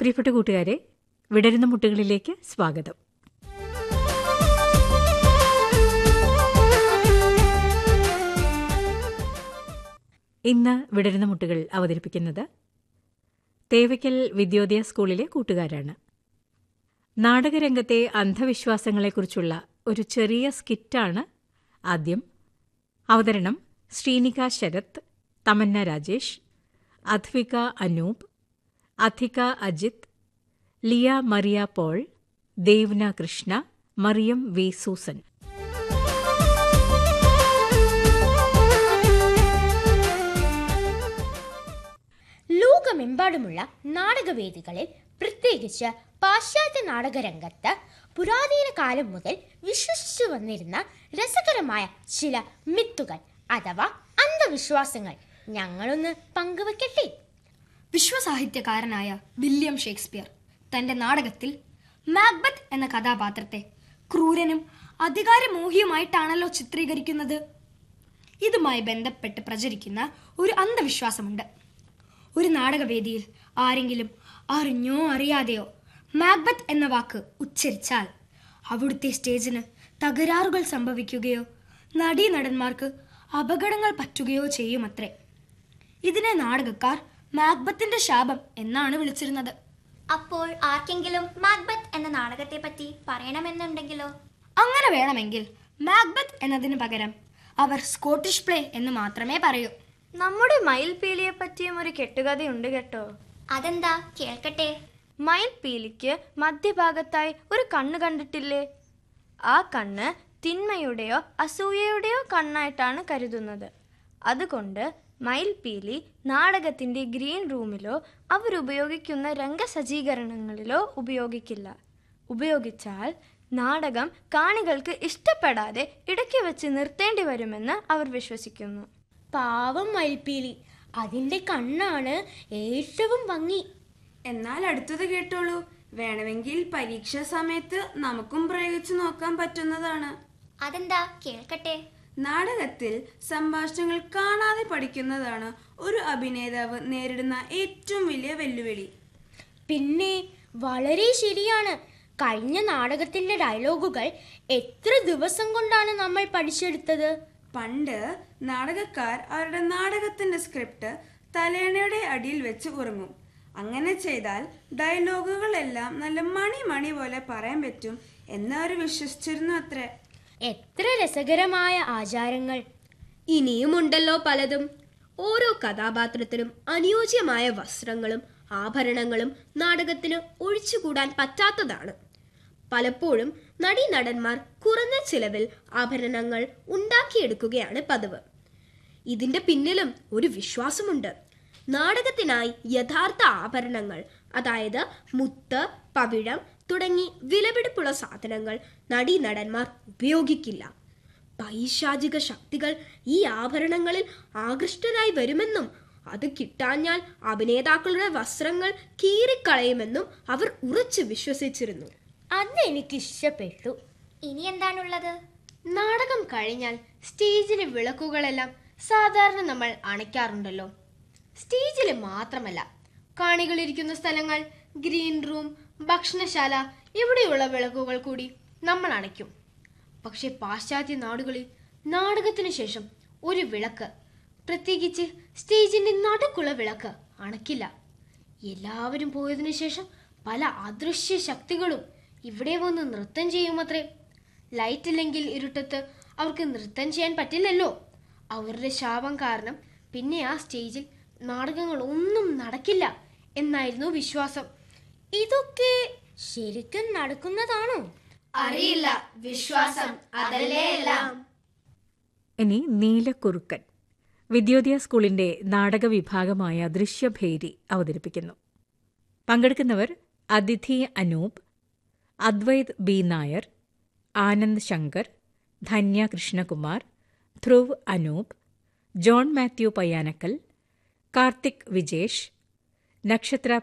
പ്രിയപ്പെട്ട കൂട്ടുകാരെ വിടരുന്ന മുട്ടുകളിലേക്ക് സ്വാഗതം ഇന്ന് വിടരുന്ന മുട്ടുകൾ അവതരിപ്പിക്കുന്നത് തേവയ്ക്കൽ വിദ്യോദയ സ്കൂളിലെ കൂട്ടുകാരാണ് നാടകരംഗത്തെ അന്ധവിശ്വാസങ്ങളെക്കുറിച്ചുള്ള ഒരു ചെറിയ സ്കിറ്റാണ് ആദ്യം അവതരണം ശ്രീനിക ശരത് തമന്ന രാജേഷ് അധ്വിക അനൂപ് അധിക അജിത് ലിയ മറിയ പോൾ ദേവ്ന കൃഷ്ണ മറിയം വി സൂസൻ ലോകമെമ്പാടുമുള്ള നാടകവേദികളിൽ പ്രത്യേകിച്ച് പാശ്ചാത്യ നാടകരംഗത്ത് പുരാതന കാലം മുതൽ വിശ്വസിച്ചു വന്നിരുന്ന രസകരമായ ചില മിത്തുകൾ അഥവാ അന്ധവിശ്വാസങ്ങൾ ഞങ്ങളൊന്ന് പങ്കുവെക്കട്ടെ വിശ്വസാഹിത്യകാരനായ വില്യം ഷേക്സ്പിയർ തന്റെ നാടകത്തിൽ മാക്ബത്ത് എന്ന കഥാപാത്രത്തെ ക്രൂരനും അധികാരമോഹിയുമായിട്ടാണല്ലോ ചിത്രീകരിക്കുന്നത് ഇതുമായി ബന്ധപ്പെട്ട് പ്രചരിക്കുന്ന ഒരു അന്ധവിശ്വാസമുണ്ട് ഒരു നാടകവേദിയിൽ ആരെങ്കിലും അറിഞ്ഞോ അറിയാതെയോ മാക്ബത്ത് എന്ന വാക്ക് ഉച്ചരിച്ചാൽ അവിടുത്തെ സ്റ്റേജിന് തകരാറുകൾ സംഭവിക്കുകയോ നടീനടന്മാർക്ക് അപകടങ്ങൾ പറ്റുകയോ ചെയ്യുമത്രേ ഇതിനെ നാടകക്കാർ മാക്ബത്തിന്റെ ശാപം എന്നാണ് വിളിച്ചിരുന്നത് അപ്പോൾ ആർക്കെങ്കിലും മാക്ബത്ത് എന്ന നാടകത്തെ പറ്റി പറയണമെന്നുണ്ടെങ്കിലോ അങ്ങനെ വേണമെങ്കിൽ മാക്ബത്ത് എന്നതിന് പകരം അവർ സ്കോട്ടിഷ് പ്ലേ എന്ന് മാത്രമേ പറയൂ നമ്മുടെ മയിൽപീലിയെ പറ്റിയും ഒരു കെട്ടുകഥയുണ്ട് കേട്ടോ അതെന്താ കേൾക്കട്ടെ മയിൽപീലിക്ക് മധ്യഭാഗത്തായി ഒരു കണ്ണ് കണ്ടിട്ടില്ലേ ആ കണ്ണ് തിന്മയുടെയോ അസൂയയുടെയോ കണ്ണായിട്ടാണ് കരുതുന്നത് അതുകൊണ്ട് മയിൽപീലി നാടകത്തിന്റെ ഗ്രീൻ റൂമിലോ അവരുപയോഗിക്കുന്ന രംഗസജ്ജീകരണങ്ങളിലോ ഉപയോഗിക്കില്ല ഉപയോഗിച്ചാൽ നാടകം കാണികൾക്ക് ഇഷ്ടപ്പെടാതെ ഇടയ്ക്ക് വെച്ച് നിർത്തേണ്ടി വരുമെന്ന് അവർ വിശ്വസിക്കുന്നു പാവം മയിൽപ്പീലി അതിന്റെ കണ്ണാണ് ഏറ്റവും ഭംഗി എന്നാൽ അടുത്തത് കേട്ടോളൂ വേണമെങ്കിൽ പരീക്ഷാ സമയത്ത് നമുക്കും പ്രയോഗിച്ചു നോക്കാൻ പറ്റുന്നതാണ് അതെന്താ കേൾക്കട്ടെ നാടകത്തിൽ സംഭാഷണങ്ങൾ കാണാതെ പഠിക്കുന്നതാണ് ഒരു അഭിനേതാവ് നേരിടുന്ന ഏറ്റവും വലിയ വെല്ലുവിളി പിന്നെ വളരെ ശരിയാണ് കഴിഞ്ഞ നാടകത്തിന്റെ ഡയലോഗുകൾ എത്ര ദിവസം കൊണ്ടാണ് നമ്മൾ പഠിച്ചെടുത്തത് പണ്ട് നാടകക്കാർ അവരുടെ നാടകത്തിന്റെ സ്ക്രിപ്റ്റ് തലേണയുടെ അടിയിൽ വെച്ച് ഉറങ്ങും അങ്ങനെ ചെയ്താൽ ഡയലോഗുകളെല്ലാം നല്ല മണി മണി പോലെ പറയാൻ പറ്റും എന്ന് അവർ വിശ്വസിച്ചിരുന്നു അത്രേ എത്ര രസകരമായ ആചാരങ്ങൾ ഇനിയുമുണ്ടല്ലോ പലതും ഓരോ കഥാപാത്രത്തിനും അനുയോജ്യമായ വസ്ത്രങ്ങളും ആഭരണങ്ങളും നാടകത്തിന് ഒഴിച്ചുകൂടാൻ പറ്റാത്തതാണ് പലപ്പോഴും നടീനടന്മാർ കുറഞ്ഞ ചിലവിൽ ആഭരണങ്ങൾ ഉണ്ടാക്കിയെടുക്കുകയാണ് പതിവ് ഇതിന്റെ പിന്നിലും ഒരു വിശ്വാസമുണ്ട് നാടകത്തിനായി യഥാർത്ഥ ആഭരണങ്ങൾ അതായത് മുത്ത് പവിഴം തുടങ്ങി വിലപിടിപ്പുള്ള സാധനങ്ങൾ നടീനടന്മാർ ഉപയോഗിക്കില്ല പൈശാചിക ശക്തികൾ ഈ ആഭരണങ്ങളിൽ ആകൃഷ്ടരായി വരുമെന്നും അത് കിട്ടാഞ്ഞാൽ അഭിനേതാക്കളുടെ വസ്ത്രങ്ങൾ കീറിക്കളയുമെന്നും അവർ ഉറച്ചു വിശ്വസിച്ചിരുന്നു അതെനിക്ക് ഇഷ്ടപ്പെട്ടു ഇനി എന്താണുള്ളത് നാടകം കഴിഞ്ഞാൽ സ്റ്റേജിലെ വിളക്കുകളെല്ലാം സാധാരണ നമ്മൾ അണയ്ക്കാറുണ്ടല്ലോ സ്റ്റേജിൽ മാത്രമല്ല കാണികളിരിക്കുന്ന സ്ഥലങ്ങൾ ഗ്രീൻ റൂം ഭക്ഷണശാല ഇവിടെയുള്ള വിളക്കുകൾ കൂടി നമ്മൾ അണയ്ക്കും പക്ഷെ പാശ്ചാത്യ നാടുകളിൽ നാടകത്തിന് ശേഷം ഒരു വിളക്ക് പ്രത്യേകിച്ച് സ്റ്റേജിന്റെ നടുക്കുള്ള വിളക്ക് അണയ്ക്കില്ല എല്ലാവരും പോയതിനു ശേഷം പല അദൃശ്യ ശക്തികളും ഇവിടെ വന്ന് നൃത്തം ചെയ്യുമത്രേ ലൈറ്റ് ഇല്ലെങ്കിൽ ഇരുട്ടത്ത് അവർക്ക് നൃത്തം ചെയ്യാൻ പറ്റില്ലല്ലോ അവരുടെ ശാപം കാരണം പിന്നെ ആ സ്റ്റേജിൽ നാടകങ്ങൾ ഒന്നും നടക്കില്ല എന്നായിരുന്നു വിശ്വാസം ഇതൊക്കെ ശരിക്കും നടക്കുന്നതാണോ അറിയില്ല വിശ്വാസം അതല്ലേ എല്ലാം ഇനി നീലക്കുറുക്കൻ വിദ്യോദയ സ്കൂളിന്റെ നാടക വിഭാഗമായ ദൃശ്യഭേരി അവതരിപ്പിക്കുന്നു പങ്കെടുക്കുന്നവർ അതിഥി അനൂപ് അദ്വൈത് ബി നായർ ആനന്ദ് ശങ്കർ ധന്യ കൃഷ്ണകുമാർ ധ്രുവ് അനൂപ് ജോൺ മാത്യു പയ്യാനക്കൽ കാർത്തിക് വിജേഷ് നക്ഷത്ര